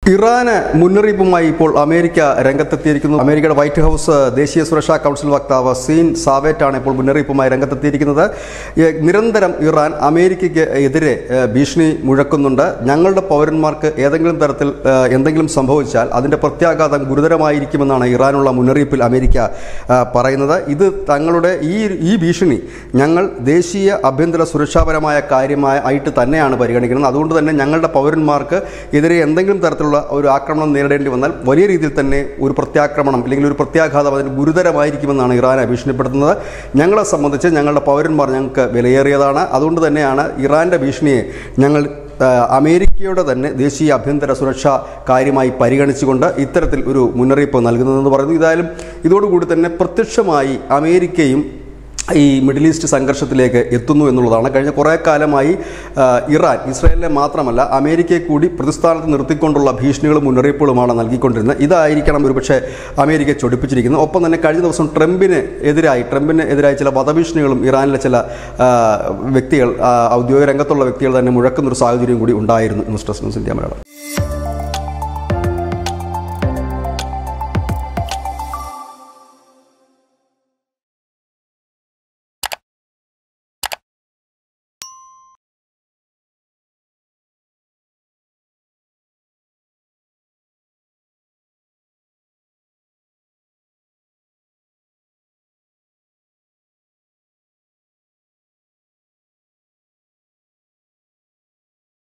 ഇറാന് മുന്നറിയിപ്പുമായി ഇപ്പോൾ അമേരിക്ക രംഗത്തെത്തിയിരിക്കുന്നു അമേരിക്കയുടെ വൈറ്റ് ഹൗസ് ദേശീയ സുരക്ഷാ കൗൺസിൽ വക്താവ് സീൻ സാവേറ്റാണ് ഇപ്പോൾ മുന്നറിയിപ്പുമായി രംഗത്തെത്തിയിരിക്കുന്നത് ഏ, നിരന്തരം ഇറാൻ അമേരിക്കയ്ക്ക് എതിരെ ഏ, ഭീഷണി മുഴക്കുന്നുണ്ട് ഞങ്ങളുടെ പൗരന്മാർക്ക് ഏതെങ്കിലും തരത്തിൽ ഏ, എന്തെങ്കിലും സംഭവിച്ചാൽ അതിന്റെ പ്രത്യാഘാതം ഗുരുതരമായിരിക്കുമെന്നാണ് ഇറാനുള്ള മുന്നറിയിപ്പിൽ അമേരിക്ക ആ, പറയുന്നത് ഇത് തങ്ങളുടെ ഈ ഈ ഭീഷണി ഞങ്ങൾ ദേശീയ ആഭ്യന്തര സുരക്ഷാപരമായ കാര്യമായ ആയിട്ട് തന്നെയാണ് പരിഗണിക്കുന്നത് അതുകൊണ്ട് തന്നെ ഞങ്ങളുടെ പൗരന്മാർക്ക് എതിരെ എന്തെങ്കിലും തരത്തിലുള്ള ഒരു ആക്രമണം നേരിടേണ്ടി വന്നാൽ വലിയ രീതിയിൽ തന്നെ ഒരു പ്രത്യാക്രമണം അല്ലെങ്കിൽ ഒരു പ്രത്യാഘാതം അതിന് ഗുരുതരമായിരിക്കുമെന്നാണ് ഇറാനെ ഭീഷണിപ്പെടുത്തുന്നത് ഞങ്ങളെ സംബന്ധിച്ച് ഞങ്ങളുടെ പൗരന്മാർ ഞങ്ങൾക്ക് വിലയേറിയതാണ് അതുകൊണ്ട് തന്നെയാണ് ഇറാന്റെ ഭീഷണിയെ ഞങ്ങൾ ആ, അമേരിക്കയുടെ തന്നെ ദേശീയ ആഭ്യന്തര സുരക്ഷാ കാര്യമായി പരിഗണിച്ചുകൊണ്ട് ഇത്തരത്തിൽ ഒരു മുന്നറിയിപ്പ് നൽകുന്നതെന്ന് പറയുന്നു ഇതായാലും ഇതോടുകൂടി തന്നെ പ്രത്യക്ഷമായി അമേരിക്കയും ഈ മിഡിൽ ഈസ്റ്റ് സംഘർഷത്തിലേക്ക് എത്തുന്നു എന്നുള്ളതാണ് കഴിഞ്ഞ കുറേ കാലമായി ആ, ഇറാൻ ഇസ്രായേലിനെ മാത്രമല്ല അമേരിക്കയെ കൂടി പ്രതിസ്ഥാനത്ത് നിർത്തിക്കൊണ്ടുള്ള ഭീഷണികളും മുന്നറിയിപ്പുകളുമാണ് നൽകിക്കൊണ്ടിരുന്നത് ഇതായിരിക്കണം ഒരുപക്ഷെ അമേരിക്ക ചൊടിപ്പിച്ചിരിക്കുന്നത് ഒപ്പം തന്നെ കഴിഞ്ഞ ദിവസം ട്രംപിന് എതിരായി ട്രംപിന് എതിരായി ചില വധഭീഷണികളും ഇറാനിലെ ചില ആ, വ്യക്തികൾ ആ, ഔദ്യോഗിക രംഗത്തുള്ള വ്യക്തികൾ തന്നെ മുഴക്കുന്നൊരു സാഹചര്യം കൂടി ഉണ്ടായിരുന്നു news desk news India Malayalam